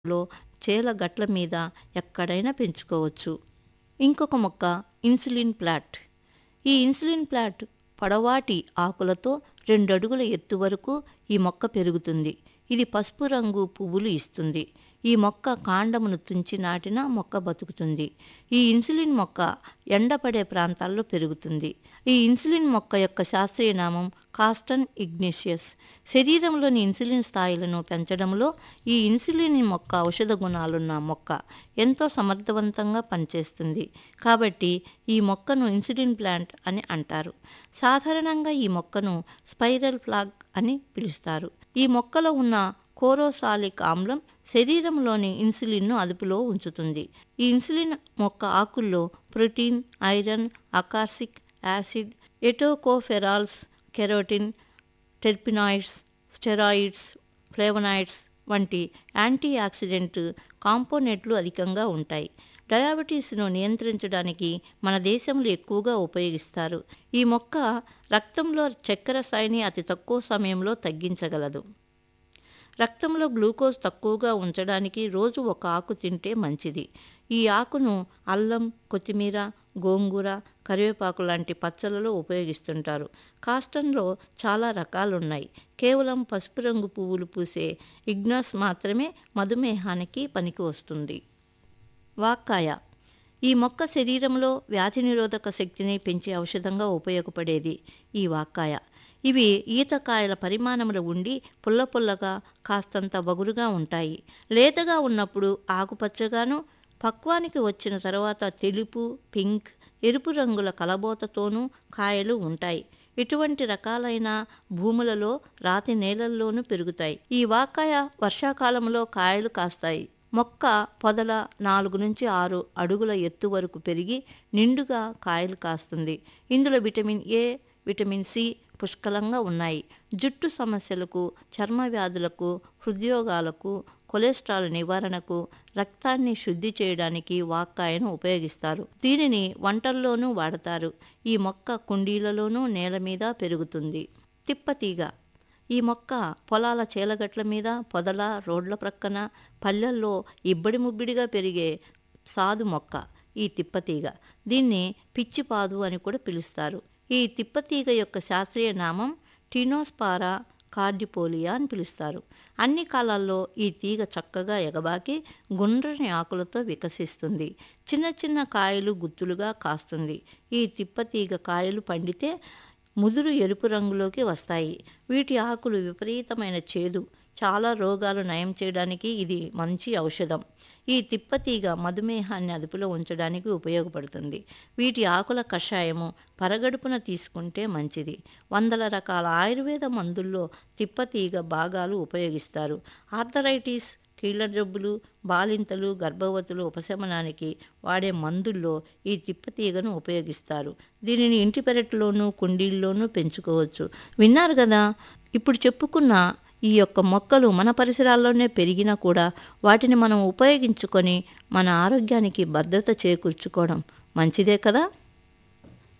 లో చేల గట్ల మీద ఎక్కడైనా పెంచుకోవచ్చు ఇంకొక మొక్క ఇన్సులిన్ ప్లాట్ ఈ ఇన్సులిన్ ప్లాట్ పొడవాటి ఆకులతో రెండడుగుల ఎత్తు వరకు ఈ మొక్క పెరుగుతుంది ఇది పసుపు రంగు పువ్వులు ఇస్తుంది ఈ మొక్క కాండమును తుంచి నాటిన మొక్క బతుకుతుంది ఈ ఇన్సులిన్ మొక్క ఎండపడే ప్రాంతాల్లో పెరుగుతుంది ఈ ఇన్సులిన్ మొక్క యొక్క శాస్త్రీయ నామం కాస్టన్ ఇగ్నిషియస్ శరీరంలోని ఇన్సులిన్ స్థాయిలను పెంచడంలో ఈ ఇన్సులిన్ మొక్క ఔషధ గుణాలున్న మొక్క ఎంతో సమర్థవంతంగా పనిచేస్తుంది కాబట్టి ఈ మొక్కను ఇన్సులిన్ ప్లాంట్ అని అంటారు సాధారణంగా ఈ మొక్కను స్పైరల్ ఫ్లాగ్ అని పిలుస్తారు ఈ మొక్కలో ఉన్న కోరోసాలిక్ ఆమ్లం శరీరంలోని ఇన్సులిన్ను అదుపులో ఉంచుతుంది ఈ ఇన్సులిన్ మొక్క ఆకుల్లో protein iron ascorbic acid tocopherols carotene terpenoids steroids flavonoids వంటి యాంటీ ఆక్సిడెంట్ కాంపోనెంట్లు అధికంగా ఉంటాయి డయాబెటీస్ను నియంత్రించడానికి మన దేశంలో ఎక్కువగా ఉపయోగిస్తారు ఈ మొక్క రక్తంలో చక్కెర స్థాయిని అతి తక్కువ సమయంలో తగ్గించగలదు రక్తంలో గ్లూకోజ్ తక్కువగా ఉంచడానికి రోజు ఒక ఆకు తింటే మంచిది ఈ ఆకును అల్లం కొత్తిమీర గోంగూర కరివేపాకు లాంటి పచ్చళ్ళలో ఉపయోగిస్తుంటారు కాస్టన్లో చాలా రకాలున్నాయి కేవలం పసుపు రంగు పువ్వులు పూసే ఇగ్నాస్ మాత్రమే మధుమేహానికి పనికి వస్తుంది వాక్కాయ ఈ మొక్క శరీరంలో వ్యాధి నిరోధక శక్తిని పెంచే ఔషధంగా ఉపయోగపడేది ఈ వాక్కాయ ఇవి ఈతకాయల పరిమాణంలో ఉండి పుల్ల పుల్లగా కాస్తంత వగురుగా ఉంటాయి లేతగా ఉన్నప్పుడు ఆకుపచ్చగాను పక్వానికి వచ్చిన తర్వాత తెలుపు పింక్ ఎరుపు రంగుల కలబోతతోనూ కాయలు ఉంటాయి ఇటువంటి రకాలైన భూములలో రాతి నేలల్లోనూ పెరుగుతాయి ఈ వాకాయ వర్షాకాలంలో కాయలు కాస్తాయి మొక్క పొదల నాలుగు నుంచి ఆరు అడుగుల ఎత్తు వరకు పెరిగి నిండుగా కాయలు కాస్తుంది ఇందులో విటమిన్ ఏ విటమిన్ సి పుష్కలంగా ఉన్నాయి జుట్టు సమస్యలకు చర్మ వ్యాధులకు హృద్యోగాలకు కొలెస్ట్రాల్ నివారణకు రక్తాన్ని శుద్ధి చేయడానికి వాక్కాయను ఉపయోగిస్తారు దీనిని వంటల్లోనూ వాడతారు ఈ మొక్క కుండీలలోనూ నేల మీద పెరుగుతుంది తిప్పతీగ ఈ మొక్క పొలాల చేలగట్ల మీద పొదల రోడ్ల ప్రక్కన పల్లెల్లో ఇబ్బడి ముబ్బిడిగా పెరిగే సాదు మొక్క ఈ తిప్పతీగ దీన్ని పిచ్చిపాదు అని కూడా పిలుస్తారు ఈ తిప్పతీగ యొక్క శాస్త్రీయ నామం టినోస్పారా కార్డిపోలియా అని పిలుస్తారు అన్ని కాలాల్లో ఈ తీగ చక్కగా ఎగబాకి గుండ్రని ఆకులతో వికసిస్తుంది చిన్న చిన్న కాయలు గుత్తులుగా కాస్తుంది ఈ తిప్పతీగ కాయలు పండితే ముదురు ఎరుపు రంగులోకి వస్తాయి వీటి ఆకులు విపరీతమైన చేదు చాలా రోగాలు నయం చేయడానికి ఇది మంచి ఔషధం ఈ తిప్పతీగ మధుమేహాన్ని అదుపులో ఉంచడానికి ఉపయోగపడుతుంది వీటి ఆకుల కషాయము పరగడుపున తీసుకుంటే మంచిది వందల రకాల ఆయుర్వేద మందుల్లో తిప్పతీగ భాగాలు ఉపయోగిస్తారు ఆర్థరైటిస్ కీళ్ళ జబ్బులు బాలింతలు గర్భవతులు ఉపశమనానికి వాడే మందుల్లో ఈ తిప్పతీగను ఉపయోగిస్తారు దీనిని ఇంటి పెరట్లోనూ కుండీల్లోనూ పెంచుకోవచ్చు విన్నారు కదా ఇప్పుడు చెప్పుకున్న ఈ యొక్క మొక్కలు మన పరిసరాల్లోనే పెరిగినా కూడా వాటిని మనం ఉపయోగించుకొని మన ఆరోగ్యానికి భద్రత చేకూర్చుకోవడం మంచిదే కదా